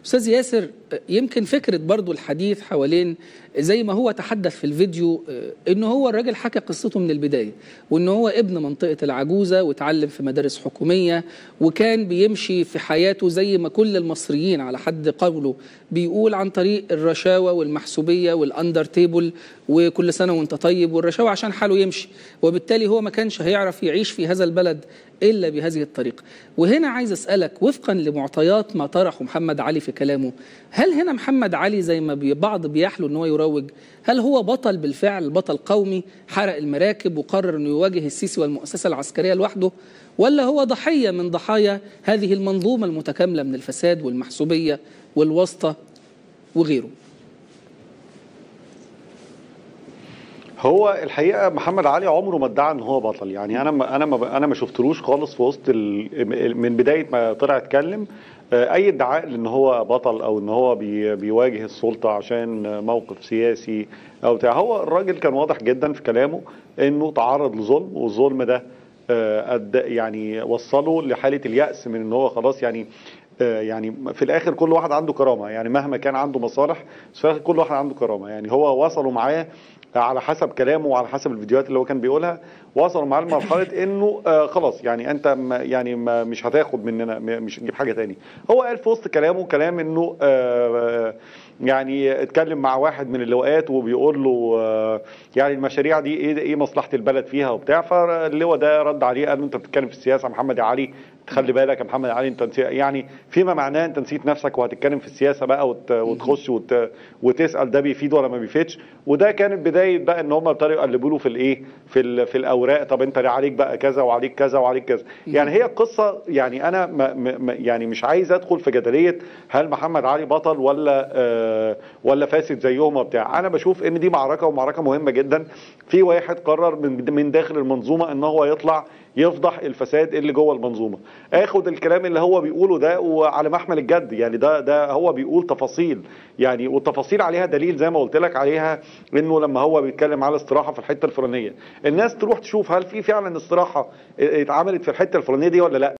استاذ ياسر يمكن فكره برضو الحديث حوالين زي ما هو تحدث في الفيديو ان هو الراجل حكى قصته من البدايه وان هو ابن منطقه العجوزه واتعلم في مدارس حكوميه وكان بيمشي في حياته زي ما كل المصريين على حد قوله بيقول عن طريق الرشاوى والمحسوبيه والاندر تيبل وكل سنه وانت طيب والرشاوى عشان حاله يمشي وبالتالي هو ما كانش هيعرف يعيش في هذا البلد الا بهذه الطريقه وهنا عايز اسالك وفقا لمعطيات ما طرحه محمد علي في كلامه هل هنا محمد علي زي ما بعض بيحلو ان هو يروج هل هو بطل بالفعل بطل قومي حرق المراكب وقرر انه يواجه السيسي والمؤسسه العسكريه لوحده ولا هو ضحيه من ضحايا هذه المنظومه المتكامله من الفساد والمحسوبيه والواسطه وغيره هو الحقيقه محمد علي عمره ما ادعى ان هو بطل يعني انا ما انا ما انا ما شفتلوش خالص في وسط من بدايه ما طلع اتكلم اي ادعاء لان هو بطل او ان هو بي بيواجه السلطه عشان موقف سياسي او بتاع هو الراجل كان واضح جدا في كلامه انه تعرض لظلم والظلم ده يعني وصله لحاله الياس من ان هو خلاص يعني يعني في الاخر كل واحد عنده كرامه يعني مهما كان عنده مصالح بس في الاخر كل واحد عنده كرامه يعني هو وصلوا معاه على حسب كلامه وعلى حسب الفيديوهات اللي هو كان بيقولها وصلوا معاه لمرحله انه آه خلاص يعني انت ما يعني ما مش هتاخد مننا مش هتجيب حاجه تاني هو قال في وسط كلامه كلام انه آه يعني اتكلم مع واحد من اللواءات وبيقول له آه يعني المشاريع دي ايه ايه مصلحه البلد فيها وبتاع فاللواء ده رد عليه قال له انت بتتكلم في السياسه محمد علي خلي بالك يا محمد علي انت نسيت يعني فيما معناه انت نسيت نفسك وهتتكلم في السياسه بقى وت وتخش وت وتسال ده بيفيد ولا ما بيفيدش وده كانت بدايه بقى ان هم ابتدوا يقلبوا له في الايه في في الاوراق طب انت عليك بقى كذا وعليك كذا وعليك كذا يعني هي القصه يعني انا ما ما يعني مش عايز ادخل في جدليه هل محمد علي بطل ولا آه ولا فاسد زيهم وبتاع انا بشوف ان دي معركه ومعركه مهمه جدا في واحد قرر من من داخل المنظومه ان هو يطلع يفضح الفساد اللي جوه المنظومه اخد الكلام اللي هو بيقوله ده وعلى محمل الجد يعني ده ده هو بيقول تفاصيل يعني والتفاصيل عليها دليل زي ما قلت لك عليها انه لما هو بيتكلم على استراحه في الحته الفلانيه الناس تروح تشوف هل في فعلا استراحه اتعملت في الحته الفلانيه دي ولا لا